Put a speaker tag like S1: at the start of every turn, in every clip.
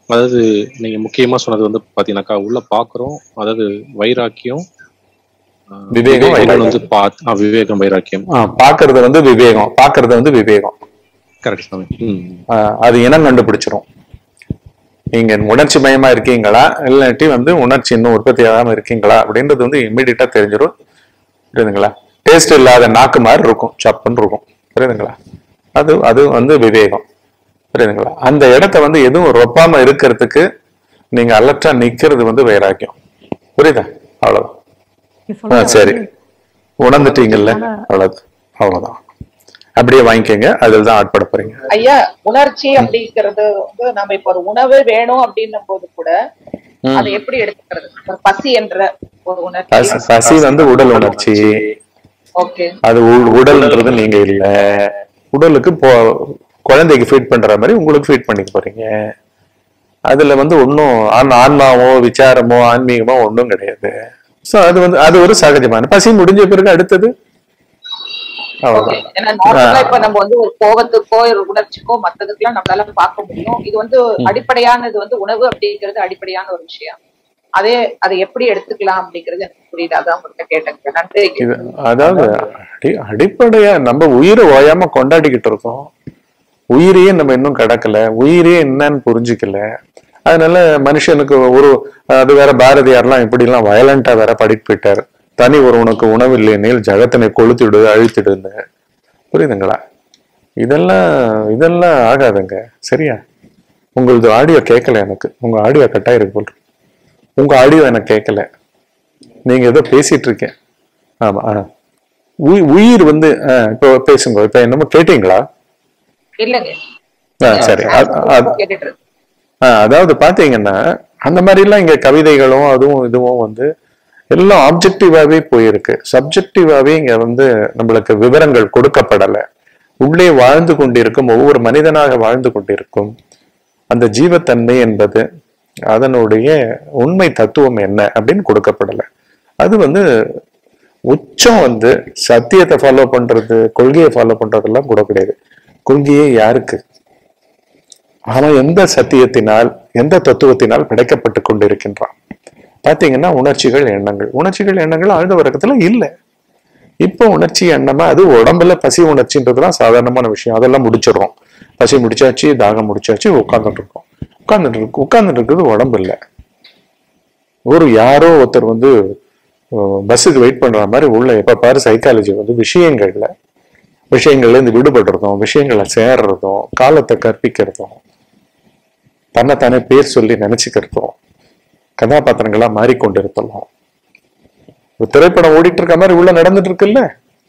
S1: அதாவது நீங்க முக்கியமா சொன்னது வந்து பாத்தீங்கன்னாக்கா உள்ள பாக்குறோம் அதாவது வைராக்கியம் ஆஹ்
S2: விவேகம், வைராக்கியம்.
S1: வந்து பாத் ஆஹ் விவேகம் வைராக்கியம்
S2: ஆ, பாக்குறது வந்து விவேகம் பாக்குறது வந்து விவேகம்
S1: கரெக்ட் சாமி ம்
S2: ஆ, அது இனம் கண்டுபிடிச்சிரும் நீங்க உணர்ச்சி மயமா இருக்கீங்களா இல்லாட்டி வந்து உணர்ச்சி இன்னும் உற்பத்தி ஆகாம இருக்கீங்களா அப்படின்றது வந்து இம்மிடியட்டா தெரிஞ்சிடும் புரியுதுங்களா டேஸ்ட் இல்லாத நாக்கு மாதிரி இருக்கும் சப்புன்னு இருக்கும் புரியுதுங்களா அது அது வந்து விவேகம் புரியுதுங்களா அந்த இடத்த வந்து எதுவும் ரொப்பாம இருக்கிறதுக்கு நீங்க அலர்ட்டா நிக்கிறது வந்து வைராக்கியம் புரியுதா அவ்வளவுதான் ஆ, சரி உணர்ந்துட்டீங்கல்ல அவ்வளவு அவ்வளவுதான் அப்படியே வாங்கிக்கோங்க அதில் தான் ஆட்பட போறீங்க
S3: ஐயா உணர்ச்சி அப்படிங்கிறது வந்து நம்ம இப்ப ஒரு உணவு வேணும் அப்படின்னும் போது கூட
S2: ம்.
S3: அதை எப்படி எடுத்துக்கிறது ஒரு பசி என்ற ஒரு
S2: பசி
S3: உணர்ச்சி
S2: பசி வந்து உடல் உணர்ச்சி
S3: ஓகே
S2: அது உ- உடல்ன்றது நீங்க இல்ல உடலுக்கு போ குழந்தைக்கு ஃபீட் பண்ற மாதிரி உங்களுக்கு ஃபீட் பண்ணிக்க போறீங்க அதுல வந்து ஒன்றும் ஆன்மாவோ விசாரமோ ஆன்மீகமோ ஒன்றும் கிடையாது சோ அது வந்து அது ஒரு சகஜமான பசி முடிஞ்ச பிறகு அடுத்தது அவ்வளவுதான்
S3: ஏன்னா நார்மலா இப்ப நம்ம வந்து ஒரு கோபத்துக்கோ ஒரு உணர்ச்சிக்கோ மத்ததுக்கெல்லாம் நம்மளால பார்க்க முடியும் இது வந்து அடிப்படையானது வந்து உணவு அப்படிங்கிறது அடிப்படையான ஒரு விஷயம் அதே அதை எப்படி எடுத்துக்கலாம் அப்படிங்கிறது எனக்கு புரியுது அதான் உங்கள்கிட்ட கேட்டேன் நன்றி
S2: இது அதாவது அடி அடிப்படையா நம்ம உயிரை ஓயாம கொண்டாடிக்கிட்டு இருக்கோம் உயிரையே நம்ம இன்னும் கடக்கல உயிரே என்னன்னு புரிஞ்சுக்கல அதனால மனுஷனுக்கு ஒரு அது வேற பாரதியார்லாம் இப்படி எல்லாம் வயலண்டா வேற படிட்டு போயிட்டாரு தனி ஒரு உனக்கு உணவு இல்லையெனில் ஜகத்தினை கொளுத்திடு அழித்திடுன்னு புரியுதுங்களா இதெல்லாம் இதெல்லாம் ஆகாதுங்க சரியா உங்களது ஆடியோ கேட்கல எனக்கு உங்க ஆடியோ கட்டாயிருக்கு போல் உங்க ஆடியோ எனக்கு கேட்கல நீங்க ஏதோ பேசிட்டு இருக்கேன் ஆமா ஆ. உயி- உயிர் வந்து ஆ, இப்போ பேசுங்க இப்ப என்னமோ கேட்டீங்களா
S3: இல்லைங்க
S2: ஆ, சரி அ- அ-
S3: கேட்டுட்டு இருக்கேன்.
S2: ஆ, அதாவது பாத்தீங்கன்னா அந்த மாதிரி எல்லாம் இங்க கவிதைகளும் அதுவும் இதுவும் வந்து எல்லாம் ஆப்ஜெக்டிவாவே போயிருக்கு சப்ஜெக்டிவாவே இங்க வந்து நம்மளுக்கு விவரங்கள் கொடுக்கப்படல உள்ளே வாழ்ந்து கொண்டிருக்கும் ஒவ்வொரு மனிதனாக வாழ்ந்து கொண்டிருக்கும் அந்த ஜீவத்தன்மை என்பது அதனுடைய உண்மை தத்துவம் என்ன அப்படின்னு கொடுக்கப்படல அது வந்து உச்சம் வந்து சத்தியத்தை ஃபாலோ பண்றது கொள்கையை ஃபாலோ பண்றதெல்லாம் கூட கிடையாது கொள்கையே யாருக்கு அவன் எந்த சத்தியத்தினால் எந்த தத்துவத்தினால் படைக்கப்பட்டு கொண்டிருக்கின்றான் பாத்தீங்கன்னா உணர்ச்சிகள் எண்ணங்கள் உணர்ச்சிகள் எண்ணங்கள் ஆழ்ந்த வர்க்கத்துல இல்ல இப்போ உணர்ச்சி எண்ணமா அது உடம்புல பசி உணர்ச்சின்றதுலாம் சாதாரணமான விஷயம் அதெல்லாம் முடிச்சிடுறோம் பசி முடிச்சாச்சு தாகம் முடிச்சாச்சு உட்கார்ந்துட்டு இருக்கோம் உட்கார்ந்துட்டு இருக்கு உட்கார்ந்துட்டு இருக்கிறது உடம்பு இல்ல ஒரு யாரோ ஒருத்தர் வந்து அஹ், பஸ்ஸுக்கு வெயிட் பண்ற மாதிரி உள்ள எப்ப பாரு சைக்காலஜி வந்து விஷயங்கள்ல விஷயங்கள்ல இருந்து விடுபடுறதும் விஷயங்களை சேர்றதும் காலத்தை கற்பிக்கிறதும் தன்னைத்தானே பேர் சொல்லி நினைச்சுக்கிறதும் கதாபாத்திரங்களா மாறிக்கொண்டிருத்தலும் ஒரு திரைப்படம் ஓடிட்டு இருக்க மாதிரி உள்ள நடந்துட்டு இருக்குல்ல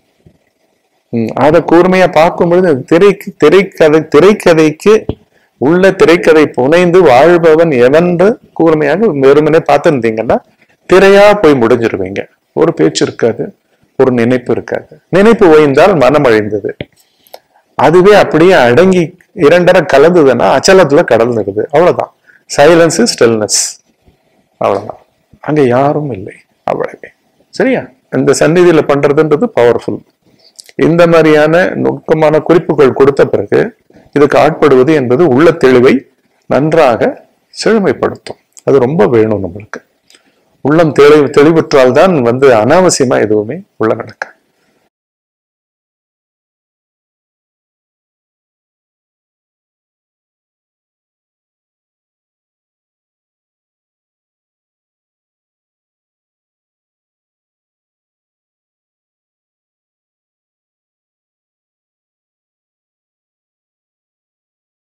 S2: ம், அதை கூர்மையா பார்க்கும் பொழுது அது திரைக்கு திரைக்கதை திரைக்கதைக்கு உள்ள திரைக்கதை புனைந்து வாழ்பவன் எவன்று கூர்மையாக வெறுமனே பார்த்துருந்தீங்கன்னா திரையா போய் முடிஞ்சிருவீங்க ஒரு பேச்சு இருக்காது ஒரு நினைப்பு இருக்காது நினைப்பு ஓய்ந்தால் மனம் அழிந்தது அதுவே அப்படியே அடங்கி இரண்டரை கலந்ததுன்னா அச்சலத்துல கடந்துடுது அவ்வளவுதான் சைலன்ஸ் ஸ்டில்னஸ் அவ்வளவுதான் அங்க யாரும் இல்லை அவ்வளவே சரியா இந்த சந்நிதியில பண்றதுன்றது பவர்ஃபுல் இந்த மாதிரியான நுட்பமான குறிப்புகள் கொடுத்த பிறகு இதுக்கு ஆட்படுவது என்பது உள்ள தெளிவை நன்றாக செழுமைப்படுத்தும் அது ரொம்ப வேணும் நம்மளுக்கு உள்ளம் தெளிவு தெளிவுற்றால் தான் வந்து அனாவசியமா எதுவுமே உள்ள நடக்க